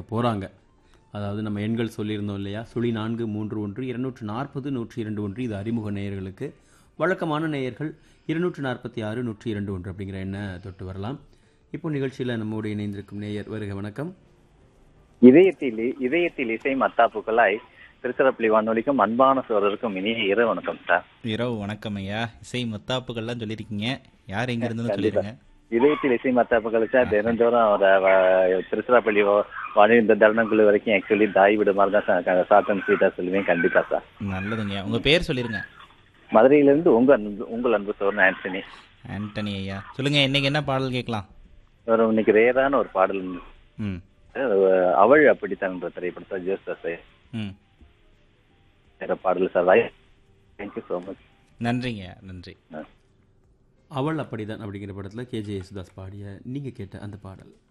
போகிறாங்க அதாவது நம்ம எண்கள் சொல்லியிருந்தோம் இல்லையா சுழி நான்கு மூன்று ஒன்று இருநூற்று நாற்பது நூற்றி இரண்டு ஒன்று இது அறிமுக நேயர்களுக்கு வழக்கமான நேயர்கள் இருநூற்று நாற்பத்தி ஆறு நூற்றி இரண்டு ஒன்று அப்படிங்கிற எண்ணை தொட்டு வரலாம் இப்போ நிகழ்ச்சியில் நம்மோடு இணைந்திருக்கும் நேயர் வருக வணக்கம் இதயத்தில் இதயத்தில் இசை மத்தாப்புகளாய் திருச்சிறப்பள்ளி வானொலிக்கும் அன்பான சோழருக்கும் இனிய இரவு வணக்கம் சார் இரவு வணக்கம் ஐயா இசை முத்தாப்புகள்லாம் சொல்லியிருக்கீங்க யார் எங்க இருந்துன்னு சொல்லிருங்க இதயத்தில் இசை மத்தாப்புகள் சார் தினந்தோறும் ஒரு வ- திருச்சிராப்பள்ளி வா- வானொலி இந்த தருணங்கள் வரைக்கும் ஆக்சுவலி தாய் வீடு மாதிரி தான் சார் ஷார்ட் அண்ட் ஸ்வீட்டா சொல்லுவேன் கண்டிப்பா சார் நல்லதுங்க உங்க பேர் சொல்லிருங்க மதுரையிலிருந்து உங்க அன்பு உங்கள் அன்பு சோழன் ஆண்டனி ஆண்டனி ஐயா சொல்லுங்க இன்னைக்கு என்ன பாடல் கேட்கலாம் ஒரு இன்னைக்கு ரேரான ஒரு பாடல் ம் அது, அவள் அப்படித்தான் என்ற திரைப்படத்தை ஜோசப் ம் பாடல் சார் தேங்க்யூ ஸோ மச் நன்றிங்க நன்றி அவள் அப்படிதான் அப்படிங்கிற படத்தில் கேஜே யேசுதாஸ் பாடிய நீங்கள் கேட்ட அந்த பாடல்